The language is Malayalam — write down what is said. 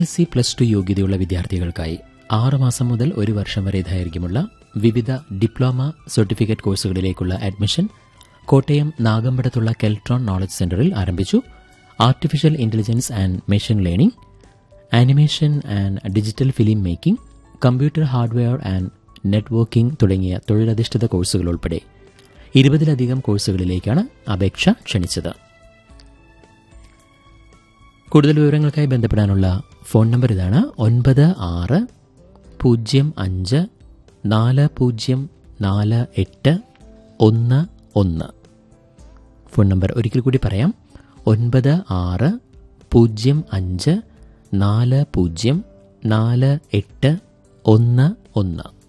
എസ് സി പ്ലസ് ടു യോഗ്യതയുള്ള വിദ്യാർത്ഥികൾക്കായി ആറ് മാസം മുതൽ ഒരു വർഷം വരെ ദൈർഘ്യമുള്ള വിവിധ ഡിപ്ലോമ സർട്ടിഫിക്കറ്റ് കോഴ്സുകളിലേക്കുള്ള അഡ്മിഷൻ കോട്ടയം നാഗമ്പടത്തുള്ള കെൽട്രോൺ നോളജ് സെന്ററിൽ ആരംഭിച്ചു artificial intelligence and machine learning animation and digital film making computer hardware and networking തുടങ്ങിയ തൊഴിലധിഷ്ഠിത കോഴ്സുകൾ ഉൾപ്പെടെ ഇരുപതിലധികം കോഴ്സുകളിലേക്കാണ് അപേക്ഷ ക്ഷണിച്ചത് കൂടുതൽ വിവരങ്ങൾക്കായി ബന്ധപ്പെടാനുള്ള ഫോൺ നമ്പർ ഇതാണ് ഒൻപത് ആറ് പൂജ്യം അഞ്ച് നാല് പൂജ്യം നാല് എട്ട് ഒന്ന് ഒന്ന് ഫോൺ നമ്പർ ഒരിക്കൽ കൂടി പറയാം ഒൻപത് ആറ് പൂജ്യം അഞ്ച് നാല് പൂജ്യം നാല് എട്ട് ഒന്ന് ഒന്ന്